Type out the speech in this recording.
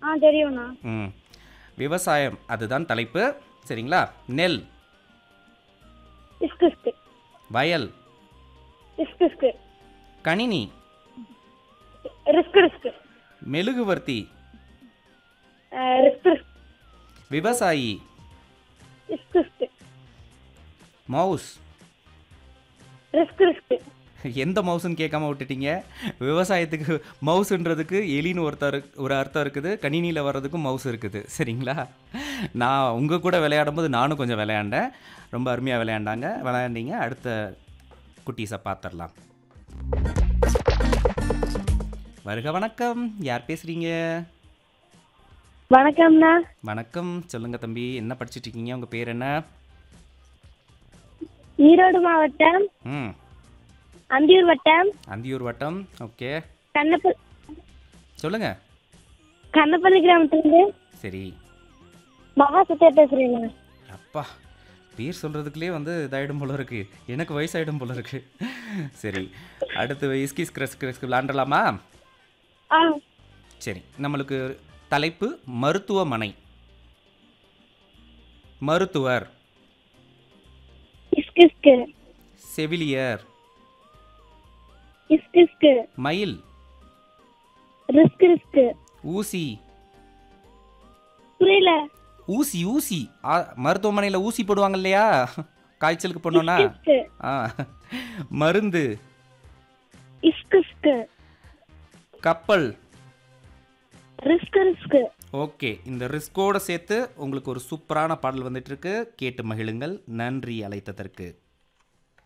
ஆ தெரியும்ண்ணா ம் விவசாயம் அதுதான் தலைப்பு சரிங்களா நெல் இஸ்கு இஸ்கு வயல் இஸ்கு இஸ்கு கணினி ரிஸ்க் ரிஸ்க் மெழுகுவர்த்தி ரிஸ்க் ரிஸ்க் விவசாயி இஸ்கு இஸ்கு மவுஸ் ரிஸ்க் ரிஸ்க் எந்த மவுஸ்ன்னு கேட்காம விட்டுட்டீங்க விவசாயத்துக்கு மவுஸ்ன்றதுக்கு எலின்னு ஒருத்தர் ஒரு அர்த்தம் இருக்குது கணினியில் வர்றதுக்கும் மவுஸ் இருக்குது சரிங்களா நான் உங்கள் கூட விளையாடும் போது நானும் கொஞ்சம் விளையாண்டேன் ரொம்ப அருமையாக விளையாண்டாங்க விளையாண்டீங்க அடுத்த குட்டீஸை பார்த்துடலாம் வருக வணக்கம் யார் பேசுகிறீங்க வணக்கம்ண்ணா வணக்கம் சொல்லுங்க தம்பி என்ன படிச்சிட்டு இருக்கீங்க உங்கள் பேர் என்ன ஈரோடு மாவட்டம் ம் அந்தியூர் வட்டம் அந்தியூர் வட்டம் ஓகே கண்ணப்ப சொல்லுங்க கண்ணப்பள்ளி கிராமத்துலேருந்து சரி மகா சத்யா பேசுறேங்க அப்பா பேர் சொல்கிறதுக்குள்ளே வந்து இதாயிடும் போல இருக்கு எனக்கு வயசாயிடும் போல இருக்கு சரி அடுத்து இஸ்கிஸ் கிரஸ் கிரஸ் விளாண்டலாமா ஆ சரி நம்மளுக்கு தலைப்பு மருத்துவமனை மருத்துவர் இஸ்கு இஸ்கு செவிலியர் இஸ்கு இஸ்கு மயில் ரிஸ்க் ரிஸ்க் ஊசி புரியல ஊசி ஊசி ஆ, மருத்துவமனையில ஊசி போடுவாங்க இல்லையா காய்ச்சலுக்கு போடணும்னா இஸ்கு ஆ மருந்து இஸ்கு இஸ்கு கப்பல் ரிஸ்க் ரிஸ்க் ஓகே இந்த ரிஸ்கோட சேர்த்து உங்களுக்கு ஒரு சூப்பரான பாடல் வந்துட்டு இருக்கு கேட்டு மகிழுங்கள் நன்றி அழைத்ததற்கு